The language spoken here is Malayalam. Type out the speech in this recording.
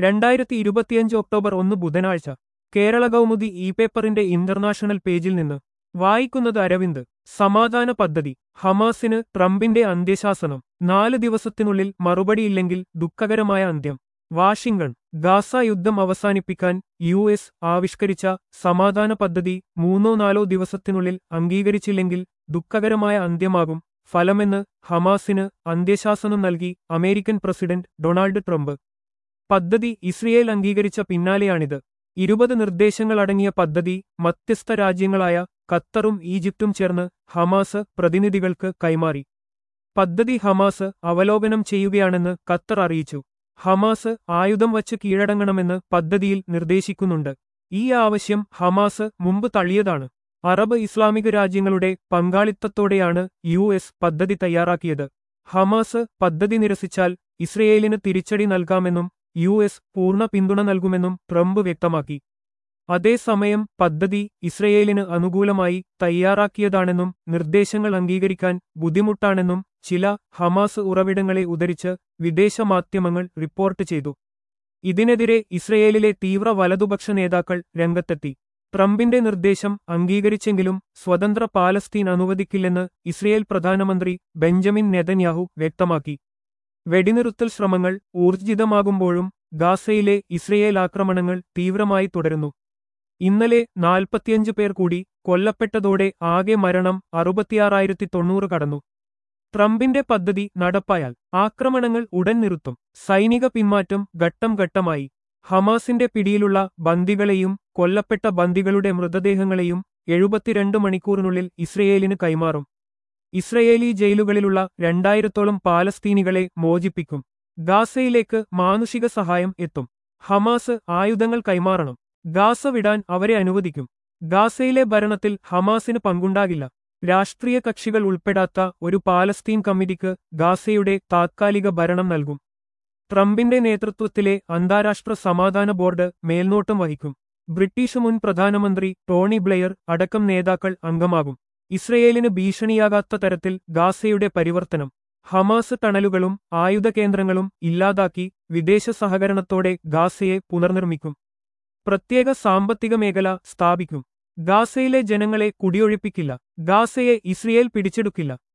രണ്ടായിരത്തി ഇരുപത്തിയഞ്ച് ഒക്ടോബർ ഒന്ന് ബുധനാഴ്ച കേരള കൗമുദി ഇ പേപ്പറിന്റെ ഇന്റർനാഷണൽ പേജിൽ നിന്ന് വായിക്കുന്നത് അരവിന്ദ് സമാധാന പദ്ധതി ഹമാസിന് ട്രംപിന്റെ അന്ത്യശാസനം നാല് ദിവസത്തിനുള്ളിൽ മറുപടിയില്ലെങ്കിൽ ദുഃഖകരമായ അന്ത്യം വാഷിംഗ്ടൺ ഗാസ യുദ്ധം അവസാനിപ്പിക്കാൻ യു എസ് ആവിഷ്കരിച്ച സമാധാന പദ്ധതി മൂന്നോ നാലോ ദിവസത്തിനുള്ളിൽ അംഗീകരിച്ചില്ലെങ്കിൽ ദുഃഖകരമായ അന്ത്യമാകും ഫലമെന്ന് ഹമാസിന് അന്ത്യശാസനം നൽകി അമേരിക്കൻ പ്രസിഡന്റ് ഡൊണാൾഡ് ട്രംപ് പദ്ധതി ഇസ്രയേൽ അംഗീകരിച്ച പിന്നാലെയാണിത് ഇരുപത് നിർദ്ദേശങ്ങളടങ്ങിയ പദ്ധതി മധ്യസ്ഥ രാജ്യങ്ങളായ ഖത്തറും ഈജിപ്തും ചേർന്ന് ഹമാസ് പ്രതിനിധികൾക്ക് കൈമാറി പദ്ധതി ഹമാസ് അവലോകനം ചെയ്യുകയാണെന്ന് ഖത്തർ അറിയിച്ചു ഹമാസ് ആയുധം വച്ച് കീഴടങ്ങണമെന്ന് പദ്ധതിയിൽ നിർദ്ദേശിക്കുന്നുണ്ട് ഈ ആവശ്യം ഹമാസ് മുമ്പ് തള്ളിയതാണ് അറബ് ഇസ്ലാമിക രാജ്യങ്ങളുടെ പങ്കാളിത്തത്തോടെയാണ് യു എസ് പദ്ധതി തയ്യാറാക്കിയത് ഹമാസ് പദ്ധതി നിരസിച്ചാൽ ഇസ്രയേലിന് തിരിച്ചടി നൽകാമെന്നും യു എസ് പൂർണ്ണ പിന്തുണ നൽകുമെന്നും ട്രംപ് വ്യക്തമാക്കി അതേസമയം പദ്ധതി ഇസ്രയേലിന് അനുകൂലമായി തയ്യാറാക്കിയതാണെന്നും നിർദ്ദേശങ്ങൾ അംഗീകരിക്കാൻ ബുദ്ധിമുട്ടാണെന്നും ചില ഹമാസ് ഉറവിടങ്ങളെ ഉദ്ധരിച്ച് വിദേശ മാധ്യമങ്ങൾ റിപ്പോർട്ട് ചെയ്തു ഇതിനെതിരെ ഇസ്രയേലിലെ തീവ്ര വലതുപക്ഷ നേതാക്കൾ രംഗത്തെത്തി ട്രംപിന്റെ നിർദ്ദേശം അംഗീകരിച്ചെങ്കിലും സ്വതന്ത്ര പാലസ്തീൻ അനുവദിക്കില്ലെന്ന് ഇസ്രയേൽ പ്രധാനമന്ത്രി ബെഞ്ചമിൻ നെതന്യാഹു വ്യക്തമാക്കി വെടിനിറുത്തൽ ശ്രമങ്ങൾ ഊർജിതമാകുമ്പോഴും ഗാസയിലെ ഇസ്രയേൽ ആക്രമണങ്ങൾ തീവ്രമായി തുടരുന്നു ഇന്നലെ നാൽപ്പത്തിയഞ്ച് പേർ കൂടി കൊല്ലപ്പെട്ടതോടെ ആകെ മരണം അറുപത്തിയാറായിരത്തി തൊണ്ണൂറ് കടന്നു ട്രംപിന്റെ പദ്ധതി നടപ്പായാൽ ആക്രമണങ്ങൾ ഉടൻ നിർത്തും സൈനിക പിന്മാറ്റം ഘട്ടം ഘട്ടമായി ഹമാസിന്റെ പിടിയിലുള്ള ബന്ദികളെയും കൊല്ലപ്പെട്ട ബന്ദികളുടെ മൃതദേഹങ്ങളെയും എഴുപത്തിരണ്ട് മണിക്കൂറിനുള്ളിൽ ഇസ്രയേലിന് കൈമാറും ഇസ്രയേലി ജയിലുകളിലുള്ള രണ്ടായിരത്തോളം പാലസ്തീനികളെ മോചിപ്പിക്കും ഗാസയിലേക്ക് മാനുഷിക സഹായം എത്തും ഹമാസ് ആയുധങ്ങൾ കൈമാറണം ഗാസ വിടാൻ അവരെ അനുവദിക്കും ഗാസയിലെ ഭരണത്തിൽ ഹമാസിന് പങ്കുണ്ടാകില്ല രാഷ്ട്രീയ കക്ഷികൾ ഉൾപ്പെടാത്ത ഒരു പാലസ്തീൻ കമ്മിറ്റിക്ക് ഗാസയുടെ താത്കാലിക ഭരണം നൽകും ട്രംപിന്റെ നേതൃത്വത്തിലെ അന്താരാഷ്ട്ര സമാധാന ബോർഡ് മേൽനോട്ടം വഹിക്കും ബ്രിട്ടീഷ് മുൻ പ്രധാനമന്ത്രി ടോണി ബ്ലെയർ അടക്കം നേതാക്കൾ അംഗമാകും ഇസ്രയേലിന് ഭീഷണിയാകാത്ത തരത്തിൽ ഗാസയുടെ പരിവർത്തനം ഹമാസ് ടണലുകളും ആയുധ കേന്ദ്രങ്ങളും ഇല്ലാതാക്കി വിദേശ സഹകരണത്തോടെ ഗാസയെ പുനർനിർമ്മിക്കും പ്രത്യേക സാമ്പത്തിക മേഖല സ്ഥാപിക്കും ഗാസയിലെ ജനങ്ങളെ കുടിയൊഴിപ്പിക്കില്ല ഗാസയെ ഇസ്രയേൽ പിടിച്ചെടുക്കില്ല